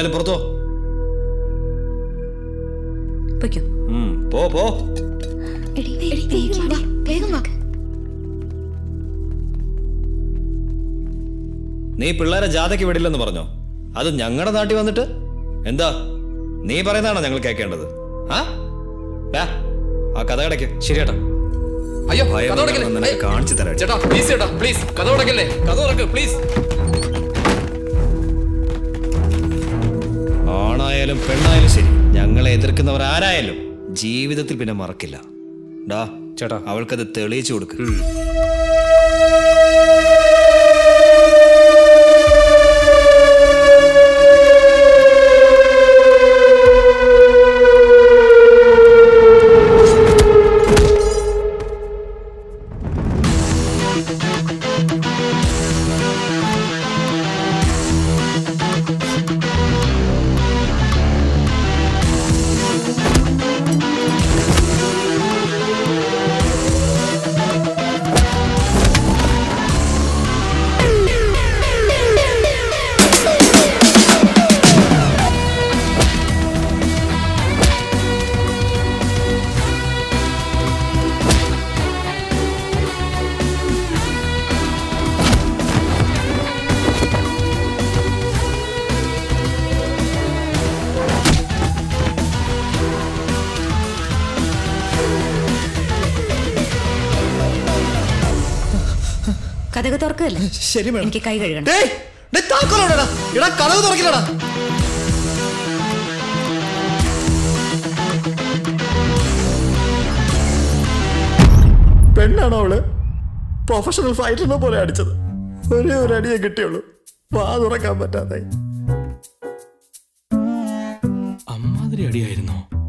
എല്ലാരും പുറത്തോ പൊയ്ക്കോ ഉം, പോ പോ എടി, എടി, വേഗം വാ, വേഗം വാ. നീ പിള്ളേരെ ജാഥയ്ക്ക് വിടില്ലെന്ന് പറഞ്ഞോ അത് ഞങ്ങളുടെ നാട്ടിൽ വന്നിട്ട് എന്താ നീ പറയുന്നതാണോ ഞങ്ങൾ കേൾക്കേണ്ടത് ആ ഡാ, ആ കഥ കിടക്ക് ശരിയേട്ടാ അയ്യോ ഭയം കഥ ഉടക്കല്ലേ എന്താണെന്ന് നിനക്ക് കാണിച്ചു തരാം ചേട്ടാ പ്ലീസ് ചേട്ടാ പ്ലീസ് കഥ ഉടക്കല്ലേ കഥ ഉടക്ക് പ്ലീസ് ആണായാലും പെണ്ണായാലും ശരി ഞങ്ങളെ എതിർക്കുന്നവർ ആരായാലും ജീവിതത്തിൽ പിന്നെ മറക്കില്ല ഡാ ചേട്ടാ അവൾക്കത് തെളിയിച്ചു കൊടുക്ക് കഥക തുറക്കല്ലേ ശരി മേഡം എനിക്ക് കൈ കഴുകണം ഡേയ്, ഡേയ്, താക്കോലോടെടാ. എടാ കഥവ് തുറക്കില്ലടാ പെണ്ണാണോ അവള് പ്രൊഫഷണൽ ഫൈറ്ററിനെ പോലെ അടിച്ചത് ഒരേ ഒരു അടിയെ കിട്ടിയുള്ളൂ വാ തുറക്കാൻ പറ്റാതെ അമ്മാതിരി അടിയായിരുന്നോ